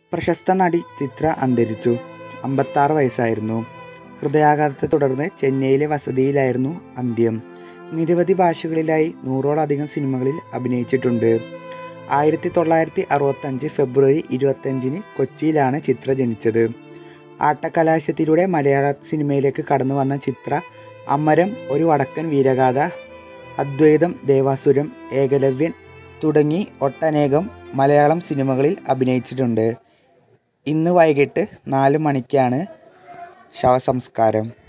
പ്രശസ്ത നടി ചിത്ര അന്തരിച്ചു അമ്പത്താറ് വയസ്സായിരുന്നു ഹൃദയാഘാതത്തെ തുടർന്ന് ചെന്നൈയിലെ വസതിയിലായിരുന്നു അന്ത്യം നിരവധി ഭാഷകളിലായി നൂറോളധികം സിനിമകളിൽ അഭിനയിച്ചിട്ടുണ്ട് ആയിരത്തി തൊള്ളായിരത്തി അറുപത്തഞ്ച് ഫെബ്രുവരി ഇരുപത്തഞ്ചിന് കൊച്ചിയിലാണ് ചിത്ര ജനിച്ചത് ആട്ടക്കലാശത്തിലൂടെ മലയാള സിനിമയിലേക്ക് കടന്നു വന്ന ചിത്ര അമരം ഒരു വടക്കൻ വീരഗാഥ അദ്വൈതം ദേവാസുരം ഏകലവ്യൻ തുടങ്ങി ഒട്ടനേകം മലയാളം സിനിമകളിൽ അഭിനയിച്ചിട്ടുണ്ട് ഇന്ന് വൈകിട്ട് നാല് മണിക്കാണ് ശവസംസ്കാരം